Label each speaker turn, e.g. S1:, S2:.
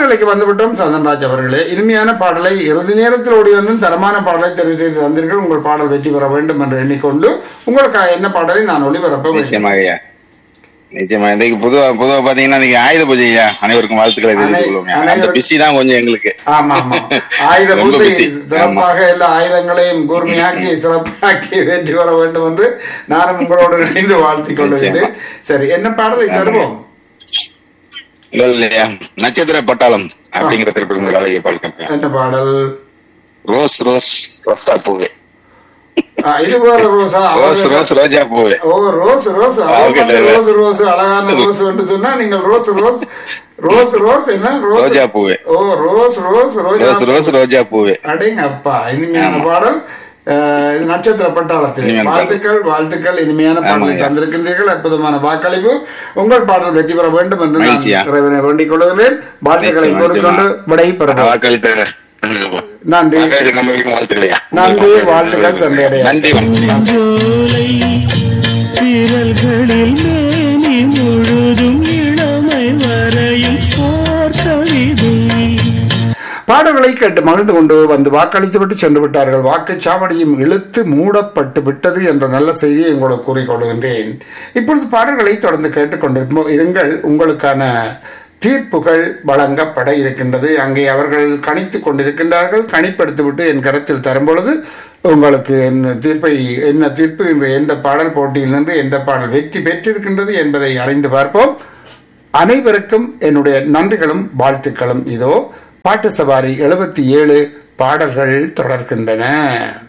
S1: நிலைக்கு வந்துவிட்டோம் சந்தன்ராஜ் அவர்களே இனிமையான பாடலை இறுதி நேரத்தில் ஓடி வந்து தரமான பாடலை தெரிவு செய்து தந்தீர்கள் உங்கள் பாடல் வெற்றி பெற வேண்டும் என்று எண்ணிக்கொண்டு உங்களுக்காக என்ன பாடலை நான் ஒளிபரப்ப வேண்டும்
S2: நிச்சயமாக ஐயா நிச்சயமா இன்னைக்கு பொதுவா பொதுவா பாத்தீங்கன்னா இன்னைக்கு ஆயுத பூஜை ஐயா அனைவருக்கும் வாழ்த்துக்களை தெரிவித்துக் கொள்வோம் அந்த
S1: அனைவருக்கும்
S2: பிஸி தான் கொஞ்சம் எங்களுக்கு
S1: ஆமா ஆமா ஆயுத
S2: ரொம்ப
S1: பூசை
S2: busy.
S1: சிறப்பாக எல்லா ஆயுதங்களையும் கூர்மையாக்கி சிறப்பாக்கி வெற்றி பெற வேண்டும் என்று நானும் உங்களோடு இணைந்து வாழ்த்திக் கொள்கிறேன் சரி என்ன பாடலை தருவோம்
S2: இல்ல இல்லையா நட்சத்திர பட்டாளம் அப்படிங்கிற திரைப்படம் அழகிய பாடல்
S1: என்ன பாடல்
S2: ரோஸ் ரோஸ் ரோசா பூவே
S1: ஆ, இது வேற ரோசா
S2: ரோஸ்
S1: அவர்கள்
S2: ரோஸ் ரோஜா பூவே
S1: ஓ ரோஸ் ரோஸ்
S2: அவங்க
S1: அவங்க
S2: இல்ல.
S1: ரோஸ் ரோஸ் அழகான ரோஸ் என்று சொன்னா நீங்கள் ரோஸ் ரோஸ் ரோஸ் ரோஸ் என்ன ரோஸ்
S2: ரோஜா பூவே
S1: ஓ ரோஸ் ரோஸ் ரோஜா
S2: ரோஸ் ரோஸ் ரோஜா பூவே
S1: அடேங்க அப்பா இனிமையான பாடல் அஹ், இது நட்சத்திர பட்டாளத்தில்
S2: இனிமையான பாடல்.
S1: வாழ்த்துக்கள் வாழ்த்துக்கள் இனிமையான பாடலை
S2: ஆமாங்க.
S1: தந்திருக்கின்றீர்கள் அற்புதமான வாக்களிப்பு உங்கள் பாடல் வெற்றி பெற வேண்டும் என்று நான்
S2: மகிழ்ச்சியா.
S1: இறைவனை வேண்டிக் கொள்கிறேன் வாழ்த்துக்களை
S2: நிச்சயமா,
S1: கொடுக்கொண்டு விடை பெறுவோம்
S2: வாக்களித்த
S1: நன்றி
S2: வாக்களித்த நம்பர்களுக்கு வாழ்த்துக்களையா
S1: நன்றி வாழ்த்துக்கள் சந்தையடைய
S2: நன்றி வணக்கம்
S3: ஜோலை விரல்களில் மேனி முழுதும் இளமை வரையும் போர் கவிதை
S1: பாடல்களை கேட்டு மகிழ்ந்து கொண்டு வந்து வாக்களித்து விட்டு சென்று விட்டார்கள் வாக்குச்சாவடியும் இழுத்து மூடப்பட்டு விட்டது என்ற நல்ல செய்தியை உங்களுக்கு கூறிக்கொள்கின்றேன் இப்பொழுது பாடல்களை தொடர்ந்து கேட்டுக்கொண்டிருப்போம் இருங்கள் உங்களுக்கான தீர்ப்புகள் வழங்கப்பட இருக்கின்றது அங்கே அவர்கள் கணித்துக் கொண்டிருக்கின்றார்கள் கணிப்படுத்திவிட்டு என் கருத்தில் தரும்பொழுது உங்களுக்கு என்ன தீர்ப்பை என்ன தீர்ப்பு இன்று எந்த பாடல் போட்டியில் நின்று எந்த பாடல் வெற்றி பெற்றிருக்கின்றது என்பதை அறிந்து பார்ப்போம் அனைவருக்கும் என்னுடைய நன்றிகளும் வாழ்த்துக்களும் இதோ பாட்டு சவாரி எழுபத்தி ஏழு பாடல்கள் தொடர்கின்றன